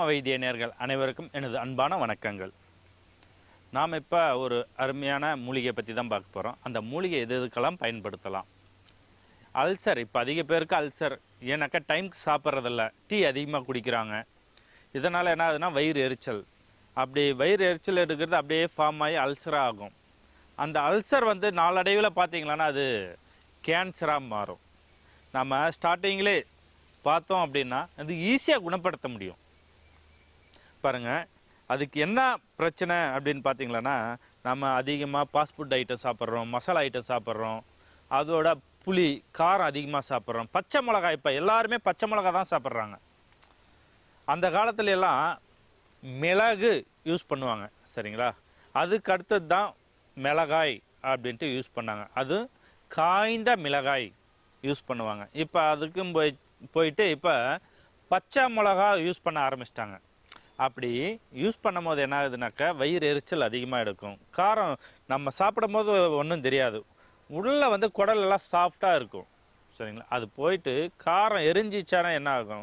வைத்திய நேர்கள் அனைவருக்கும் எனது அன்பான வணக்கங்கள் நாம் இப்போ ஒரு அருமையான மூலிகை பற்றி தான் பார்க்க போகிறோம் அந்த மூலிகை எது எதுக்கெல்லாம் பயன்படுத்தலாம் அல்சர் இப்போ அதிக பேருக்கு அல்சர் ஏன்னாக்கா டைம்க்கு சாப்பிட்றதில்ல டீ அதிகமாக குடிக்கிறாங்க இதனால் என்ன ஆகுதுன்னா வயிறு எரிச்சல் அப்படி வயிறு எரிச்சல் எடுக்கிறது அப்படியே ஃபார்ம் ஆகி அல்சராக ஆகும் அந்த அல்சர் வந்து நாளடைவில் பார்த்தீங்களான்னா அது கேன்சராக மாறும் நம்ம ஸ்டார்டிங்லே பார்த்தோம் அப்படின்னா அது ஈஸியாக குணப்படுத்த முடியும் பாருங்க அதுக்கு என்ன பிரச்சனை அப்படின்னு பார்த்தீங்களன்னா நம்ம அதிகமாக ஃபாஸ்ட் ஃபுட் ஐட்டம் சாப்பிட்றோம் மசாலா ஐட்டம் சாப்பிட்றோம் அதோட புளி காரம் அதிகமாக சாப்பிட்றோம் பச்சை மிளகாய் இப்போ எல்லாருமே பச்சை மிளகாய் தான் சாப்பிட்றாங்க அந்த காலத்துல எல்லாம் மிளகு யூஸ் பண்ணுவாங்க சரிங்களா அதுக்கு அடுத்தது தான் மிளகாய் அப்படின்ட்டு யூஸ் பண்ணாங்க அது காய்ந்த மிளகாய் யூஸ் பண்ணுவாங்க இப்போ அதுக்கும் போய் போயிட்டு இப்போ பச்சை மிளகா யூஸ் பண்ண ஆரம்பிச்சிட்டாங்க அப்படி யூஸ் பண்ணும்போது என்ன ஆகுதுனாக்கா வயிறு எரிச்சல் அதிகமாக எடுக்கும் காரம் நம்ம சாப்பிடும் போது ஒன்றும் தெரியாது உள்ளே வந்து குடல் எல்லாம் சாஃப்டாக இருக்கும் சரிங்களா அது போயிட்டு காரம் எரிஞ்சிச்சானா என்ன ஆகும்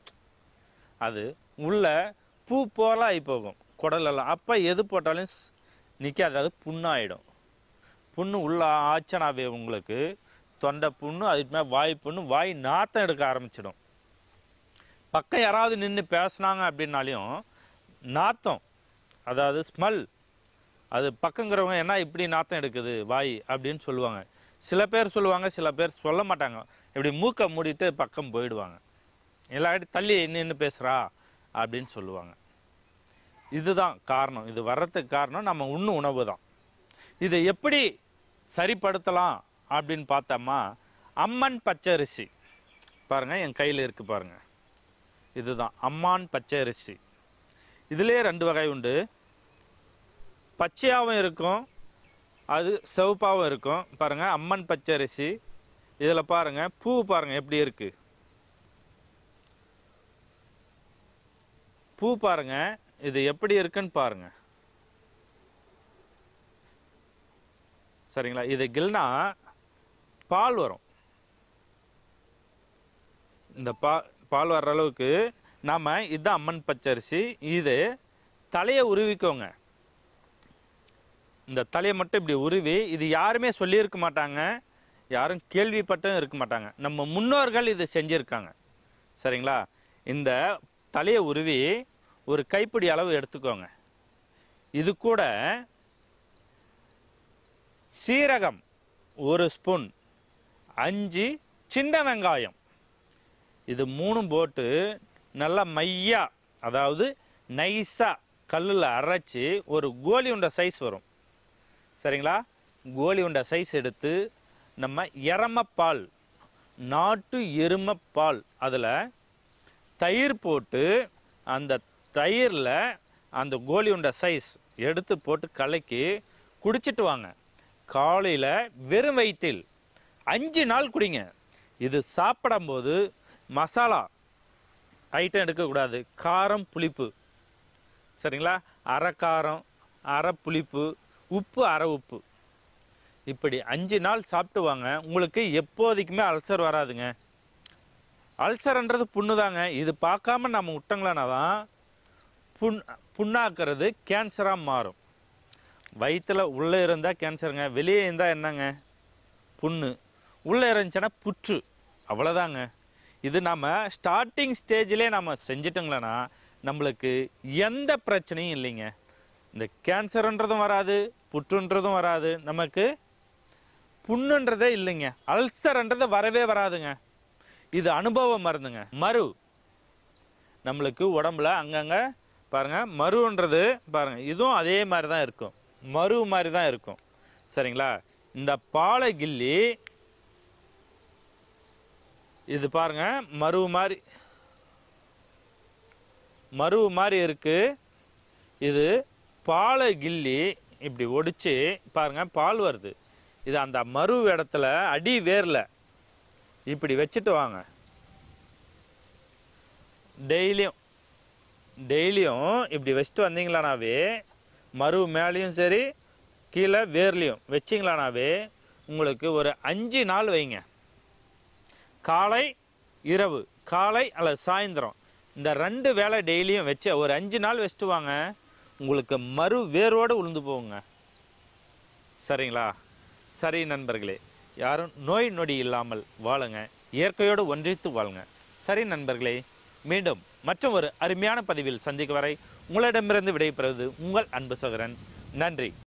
அது உள்ள பூ போல ஆகி போகும் குடலெல்லாம் அப்போ எது போட்டாலும் ஸ்- நிக்காது அது புண்ணாயிடும் புண்ணு உள்ள ஆச்சனாவே உங்களுக்கு தொண்டை புண்ணு அதுக்கு மேலே வாய் புண்ணு வாய் நாத்தம் எடுக்க ஆரம்பிச்சிடும் பக்கம் யாராவது நின்று பேசுனாங்க அப்படின்னாலையும் நாத்தம் அதாவது ஸ்மெல் அது பக்கங்கிறவங்க என்ன இப்படி நாத்தம் எடுக்குது வாய் அப்படின்னு சொல்லுவாங்க சில பேர் சொல்லுவாங்க சில பேர் சொல்ல மாட்டாங்க இப்படி மூக்கை மூடிட்டு பக்கம் போயிடுவாங்க எல்லாரும் தள்ளி நின்று பேசுகிறா அப்படின்னு சொல்லுவாங்க இதுதான் காரணம் இது வர்றதுக்கு காரணம் நம்ம உண்ணு உணவு தான் இதை எப்படி சரிப்படுத்தலாம் அப்படின்னு பார்த்தோமா அம்மன் பச்சரிசி பாருங்கள் என் கையில் இருக்குது பாருங்கள் இதுதான் அம்மான் பச்சரிசி இதுலேயே ரெண்டு வகை உண்டு பச்சையாகவும் இருக்கும் அது சிவப்பாகவும் இருக்கும் பாருங்கள் அம்மன் பச்சரிசி இதில் பாருங்கள் பூ பாருங்கள் எப்படி இருக்குது பூ பாருங்க இது எப்படி இருக்குன்னு பாருங்க சரிங்களா இது கில்னா பால் வரும் இந்த பா பால் வர்ற அளவுக்கு நாம இதுதான் அம்மன் பச்சரிசி இது தலையை உருவிக்கோங்க இந்த தலையை மட்டும் இப்படி உருவி இது யாருமே சொல்லியிருக்க மாட்டாங்க யாரும் கேள்விப்பட்டும் இருக்க மாட்டாங்க நம்ம முன்னோர்கள் இது செஞ்சுருக்காங்க சரிங்களா இந்த தலையை உருவி ஒரு கைப்பிடி அளவு எடுத்துக்கோங்க இது கூட சீரகம் ஒரு ஸ்பூன் அஞ்சு சின்ன வெங்காயம் இது மூணும் போட்டு நல்லா மையா அதாவது நைஸாக கல்லில் அரைச்சி ஒரு கோலி உண்டை சைஸ் வரும் சரிங்களா கோலி உண்டை சைஸ் எடுத்து நம்ம எரமப்பால் நாட்டு எருமப்பால் அதில் தயிர் போட்டு அந்த தயிரில் அந்த கோலி உண்டை சைஸ் எடுத்து போட்டு கலக்கி குடிச்சிட்டு வாங்க காலையில் வெறும் வயிற்றில் அஞ்சு நாள் குடிங்க இது சாப்பிடும்போது மசாலா ஐட்டம் எடுக்கக்கூடாது காரம் புளிப்பு சரிங்களா அரை காரம் அரை புளிப்பு உப்பு அரை உப்பு இப்படி அஞ்சு நாள் சாப்பிட்டு வாங்க உங்களுக்கு எப்போதைக்குமே அல்சர் வராதுங்க அல்சர்ன்றது புண்ணு தாங்க இது பார்க்காம நம்ம விட்டங்களானா தான் புண் புண்ணாக்குறது கேன்சராக மாறும் வயிற்றில் உள்ளே இருந்தால் கேன்சருங்க வெளியே இருந்தால் என்னங்க புண்ணு உள்ளே இருந்துச்சுன்னா புற்று அவ்வளோதாங்க இது நம்ம ஸ்டார்டிங் ஸ்டேஜ்லேயே நம்ம செஞ்சிட்டோங்களேன்னா நம்மளுக்கு எந்த பிரச்சனையும் இல்லைங்க இந்த கேன்சர்ன்றதும் வராது புற்றுன்றதும் வராது நமக்கு புண்ணுன்றதே இல்லைங்க அல்சர்ன்றது வரவே வராதுங்க இது அனுபவ மருந்துங்க மரு நம்மளுக்கு உடம்புல அங்கங்கே பாருங்க மருன்றது பாருங்க இதுவும் அதே மாதிரி தான் இருக்கும் மரு மாதிரி தான் இருக்கும் சரிங்களா இந்த பாலை கில்லி இது பாருங்க மரு மாதிரி மரு மாதிரி இருக்கு இது பாலை கில்லி இப்படி ஒடிச்சு பாருங்க பால் வருது இது அந்த மரு இடத்துல அடி வேர்ல இப்படி வச்சுட்டு வாங்க டெய்லியும் டெய்லியும் இப்படி வச்சுட்டு வந்தீங்களானாவே மறு மேலேயும் சரி கீழே வேர்லேயும் வச்சிங்களானாவே உங்களுக்கு ஒரு அஞ்சு நாள் வைங்க காலை இரவு காலை அல்லது சாயந்தரம் இந்த ரெண்டு வேலை டெய்லியும் வச்சு ஒரு அஞ்சு நாள் வச்சுட்டு வாங்க உங்களுக்கு மறு வேரோடு உளுந்து போகுங்க சரிங்களா சரி நண்பர்களே யாரும் நோய் நொடி இல்லாமல் வாழுங்க இயற்கையோடு ஒன்றித்து வாழுங்க சரி நண்பர்களே மீண்டும் மற்றும் ஒரு அருமையான பதிவில் சந்திக்கும் வரை உங்களிடமிருந்து விடைபெறுவது உங்கள் அன்பு சகோதரன் நன்றி